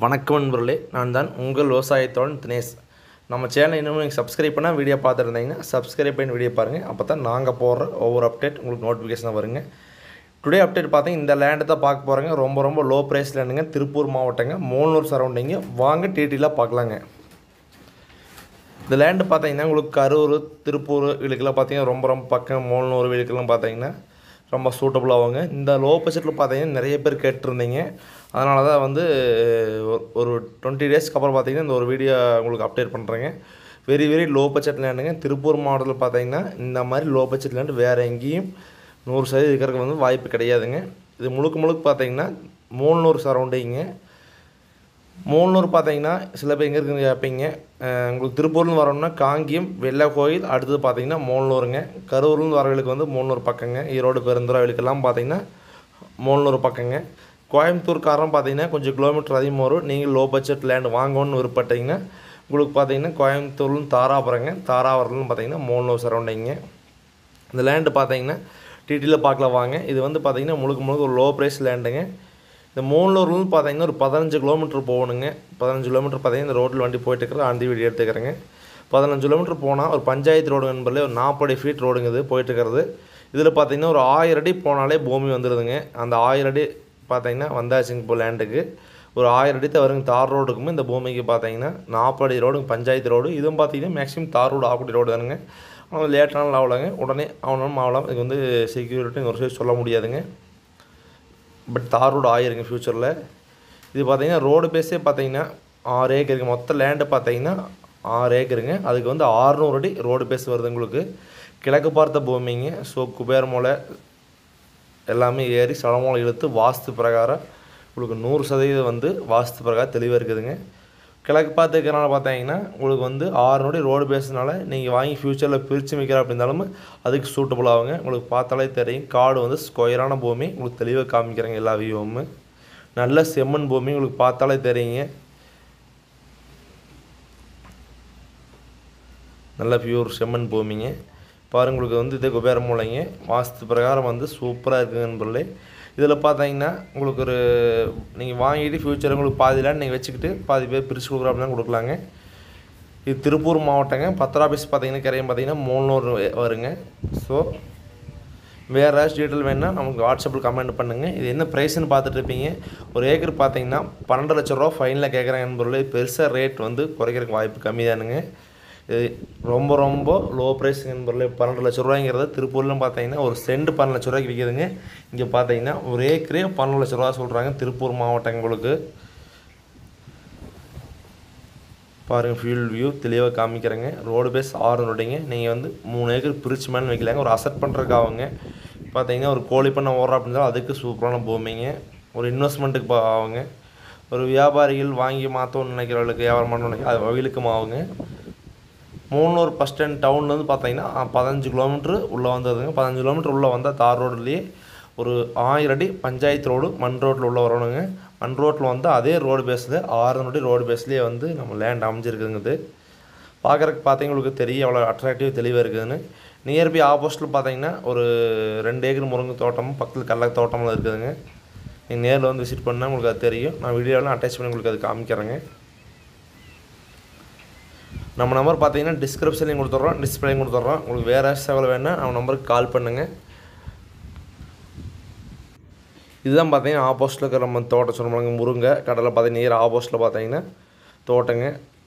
வணக்கம் நண்பர்களே நான் தான் உங்கள் விவசாயத்தோழன் தினேஷ் நம்ம சேனல் இன்னும் நீங்கள் சப்ஸ்கிரைப் பண்ணால் வீடியோ பார்த்துருந்தீங்கன்னா சப்ஸ்கிரைப் பண்ணி வீடியோ பாருங்கள் அப்போ தான் நாங்கள் போடுற ஒவ்வொரு அப்டேட் உங்களுக்கு நோட்டிஃபிகேஷன் வருங்க டுடே அப்டேட் பார்த்தீங்கன்னா இந்த லேண்டை தான் பார்க்க போகிறேங்க ரொம்ப ரொம்ப லோ ப்ரைஸ் லேண்டுங்க திருப்பூர் மாவட்டங்க மூணூர் சரௌண்டிங்கு வாங்க டீட்டெயிலாக பார்க்கலாங்க இந்த லேண்டு பார்த்தீங்கன்னா உங்களுக்கு கரூர் திருப்பூர் வீடுக்கெல்லாம் பார்த்தீங்கன்னா ரொம்ப ரொம்ப பக்கம் மூணூறு வீடுக்கெல்லாம் பார்த்தீங்கன்னா ரொம்ப சூட்டபுள் ஆகுங்க இந்த லோ பட்ஜெட்டில் பார்த்தீங்கன்னா நிறைய பேர் கேட்டிருந்தீங்க அதனால தான் வந்து ஒரு- ஒரு டுவெண்ட்டி டேஸ்க்கு அப்புறம் பார்த்தீங்கன்னா இந்த ஒரு வீடியோ உங்களுக்கு அப்டேட் பண்ணுறேங்க வெரி வெரி லோ பட்ஜெட் லேண்டுங்க திருப்பூர் மாவட்டத்தில் பார்த்தீங்கன்னா இந்த மாதிரி லோ பட்ஜெட் லேண்டு வேறு எங்கேயும் நூறு சதவீதம் இருக்கிறதுக்கு வந்து வாய்ப்பு கிடையாதுங்க இது முழுக்க முழுக்க பார்த்தீங்கன்னா மூணூறு சரௌண்டிங்க மூணூர் பார்த்தீங்கன்னா சில பேர் எங்கே இருக்குன்னு கேட்பீங்க அஹ் உங்களுக்கு திருப்பூர்லேருந்து வரணும்னா காங்கியம் வெள்ளை கோயில் அடுத்தது பார்த்தீங்கன்னா மூணூருங்க கரூர்லேருந்து வரவங்களுக்கு வந்து மூணூர் பக்கங்க ஈரோடு பெருந்துறாவிலுக்கெல்லாம் பார்த்தீங்கன்னா மூணூர் பக்கங்க கோயம்புத்தூர்காரன் பார்த்தீங்கன்னா கொஞ்சம் கிலோமீட்டர் அதிகமாக வரும் நீங்கள் லோ பட்ஜெட் லேண்ட் வாங்கணும்னு விருப்பப்பட்டீங்கன்னா உங்களுக்கு பார்த்தீங்கன்னா கோயம்புத்தூர்லேருந்து தாராபுரங்க தாராபுரம்னு பார்த்தீங்கன்னா மூணூர் சரௌண்டிங்க இந்த லேண்டு பார்த்தீங்கன்னா டீட்டெயிலாக பார்க்கலாம் வாங்க இது வந்து பார்த்தீங்கன்னா முழுக்க முழுக்க ஒரு லோ ப்ரைஸ் லேண்டுங்க இந்த மூணூர்லேருந்து பார்த்தீங்கன்னா ஒரு பதினஞ்சு கிலோமீட்டர் போகணுங்க பதினஞ்சு கிலோமீட்டர் பார்த்தீங்கன்னா இந்த ரோட்டில் வண்டி போயிட்டு இருக்கிற ஆண்டி வீடியோ எடுத்துக்கிறேங்க பதினஞ்சு கிலோமீட்டர் போனால் ஒரு பஞ்சாயத்து ரோடு என்பதில் ஒரு நாற்பது ஃபீட் ரோடுங்க இது போயிட்டு இருக்கிறது இதில் பார்த்தீங்கன்னா ஒரு ஆயிரம் அடி போனாலே பூமி வந்துடுதுங்க அந்த ஆயிரம் அடி பார்த்தீங்கன்னா வந்தாச்சுங்க இப்போ லேண்டுக்கு ஒரு ஆயிரம் அடி வருங்க தார் ரோடுக்குமே இந்த பூமிக்கு பார்த்தீங்கன்னா நாற்பது அடி ரோடு பஞ்சாயத்து ரோடு இதுவும் பார்த்தீங்கன்னா மேக்ஸிமம் தார் ரோடு ஆக்குடி ரோடு தானுங்க ஆனால் லேட்டானாலும் ஆகலாங்க உடனே அவனாலும் ஆகலாம் இதுக்கு வந்து செக்யூரிட்டி ஒரு சைடு சொல்ல முடியாதுங்க பட் தார் ரோடு ஆயிருங்க ஃப்யூச்சரில் இது பார்த்தீங்கன்னா ரோடு பேஸே பார்த்தீங்கன்னா ஆறு ஏக்கருங்க மொத்த லேண்டு பார்த்தீங்கன்னா ஆறு ஏக்கருங்க அதுக்கு வந்து ஆறுநூறு அடி ரோடு பேஸ் வருது உங்களுக்கு கிழக்கு பார்த்த பூமிங்க ஸோ குபேரமலை எல்லாமே ஏறி சலமூலை இழுத்து வாஸ்து பிரகாரம் உங்களுக்கு நூறு சதவீதம் வந்து வாஸ்து பிரகாரம் தெளிவாக இருக்குதுங்க கிழக்கு பார்த்து இருக்கிறனால பார்த்தீங்கன்னா உங்களுக்கு வந்து ஆறுநூறு ரோடு பேஸ்னால நீங்கள் வாங்கி ஃப்யூச்சரில் பிரித்து வைக்கிற அப்படின்னாலும் அதுக்கு சூட்டபுள் ஆகுங்க உங்களுக்கு பார்த்தாலே தெரியும் காடு வந்து ஸ்கொயரான பூமி உங்களுக்கு தெளிவாக காமிக்கிறேங்க எல்லா வியூவும் நல்ல செம்மண் பூமி உங்களுக்கு பார்த்தாலே தெரியுங்க நல்ல பியூர் செம்மண் பூமிங்க பாருங்க உங்களுக்கு வந்து இதே குபேரம் மூலைங்க வாஸ்து பிரகாரம் வந்து சூப்பராக இருக்குங்க நண்பர்களே இதில் பார்த்தீங்கன்னா உங்களுக்கு ஒரு நீங்கள் வாங்கிட்டு ஃப்யூச்சர் உங்களுக்கு பாதி லேண்ட் நீங்கள் வச்சுக்கிட்டு பாதி பேர் பிரித்து கொடுக்குற அப்படின்னா கொடுக்கலாங்க இது திருப்பூர் மாவட்டங்க பத்திர ஆஃபீஸ் பார்த்தீங்கன்னா கிரையம் பார்த்தீங்கன்னா மூணூறு வருங்க ஸோ வேறு ஏதாச்சும் டீட்டெயில் வேணுன்னா நமக்கு வாட்ஸ்அப்பில் கமெண்ட் பண்ணுங்கள் இது என்ன ப்ரைஸ்னு பார்த்துட்டு இருப்பீங்க ஒரு ஏக்கர் பார்த்தீங்கன்னா பன்னெண்டு லட்ச ரூபா ஃபைனில் கேட்குறாங்க நண்பர்களே பெருசாக ரேட் வந்து குறைக்கிறதுக்கு வாய்ப்பு கம்மி தானுங்க இது ரொம்ப ரொம்ப லோ ப்ரைஸ் நண்பர்களே பன்னெண்டு லட்ச ரூபாய்ங்கிறத திருப்பூர்லாம் பார்த்தீங்கன்னா ஒரு சென்ட் பன்னெண்டு லட்ச ரூபாய்க்கு விற்கிதுங்க இங்கே பார்த்தீங்கன்னா ஒரு ஏக்கரே பன்னெண்டு லட்ச ரூபா சொல்கிறாங்க திருப்பூர் மாவட்டங்களுக்கு பாருங்கள் ஃபியூல் வியூ தெளிவாக காமிக்கிறேங்க ரோடு பேஸ் ஆறு நோட்டிங்க நீங்கள் வந்து மூணு ஏக்கர் பிரிச்சு மேலே வைக்கலாங்க ஒரு அசட் பண்ணுறதுக்கு ஆகுங்க பார்த்தீங்கன்னா ஒரு கோழி பண்ண ஓடுறா அப்படின்னா அதுக்கு சூப்பரான பூமிங்க ஒரு இன்வெஸ்ட்மெண்ட்டுக்கு பா- ஆகுங்க ஒரு வியாபாரிகள் வாங்கி மாற்றணும்னு நினைக்கிறவங்களுக்கு வியாபாரம் பண்ணணும்னு நினைக்கிற அது வகையிலுக்கும் ஆகுங்க மூணூர் பஸ் ஸ்டாண்ட் டவுன்லேருந்து பார்த்தீங்கன்னா அஹ், பதினஞ்சு கிலோமீட்ரு உள்ளே வந்ததுங்க பதினஞ்சு கிலோமீட்டர் உள்ளே வந்தால் தார் ரோடுலேயே ஒரு ஆயிரம் அடி பஞ்சாயத்து ரோடு மண் ரோட்டில் உள்ள வரணுங்க மண் ரோட்டில் வந்து அதே ரோடு பேஸில் ஆறுநூறு அடி ரோடு பேஸ்லேயே வந்து நம்ம லேண்ட் அமைஞ்சிருக்குதுங்க இது பார்க்குறக்கு பார்த்தீங்கன்னா உங்களுக்கு தெரியும் எவ்வளோ அட்ராக்டிவ் தெளிவாக இருக்குதுன்னு நியர்பை ஆப்போசிட்டில் பார்த்தீங்கன்னா ஒரு ரெண்டு ஏக்கர் முருங்கை தோட்டமும் பக்கத்தில் கடலை தோட்டமும் இருக்குதுங்க நீங்கள் நேரில் வந்து விசிட் பண்ணால் உங்களுக்கு அது தெரியும் நான் வீடியோலாம் அட்டாச் பண்ணி உங்களுக்கு அது காமிக்கிறேங்க நம்ம நம்பர் பார்த்தீங்கன்னா டிஸ்கிரிப்ஷன்லையும் கொடுத்துட்றோம் டிஸ்பிளேயும் கொடுத்துட்றோம் உங்களுக்கு வேறு சேவல் வேணால் நம்ம நம்பருக்கு கால் பண்ணுங்கள் இதுதான் பார்த்தீங்கன்னா ஆப்போசிட்டில் இருக்கிற நம்ம தோட்டம் சொன்னோம்னாங்க முருங்கை கடலை பார்த்தீங்கன்னா நேர் ஆப்போசிட்டில் பார்த்தீங்கன்னா தோட்டங்க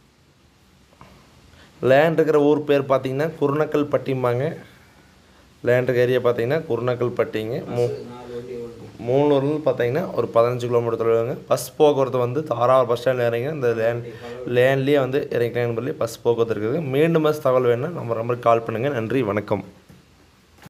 லேண்ட் இருக்கிற ஊர் பேர் பார்த்தீங்கன்னா குருணக்கல் பட்டிம்பாங்க லேண்ட் இருக்க ஏரியா பார்த்தீங்கன்னா குருணக்கல் பட்டிங்க மூ மூணூர்லேருந்து பார்த்தீங்கன்னா ஒரு பதினஞ்சு கிலோமீட்டர் தொலைவுங்க பஸ் போக்குவரத்து வந்து தாராவூர் பஸ் ஸ்டாண்டில் இறங்கி இந்த லேண்ட் லேண்ட்லேயே வந்து இறங்கிக்கலாம் பஸ் போக்குவரத்து இருக்குது மீண்டும் பஸ் தகவல் வேணுன்னா நம்ம நம்பருக்கு கால் பண்ணுங்கள் நன்றி வணக்கம்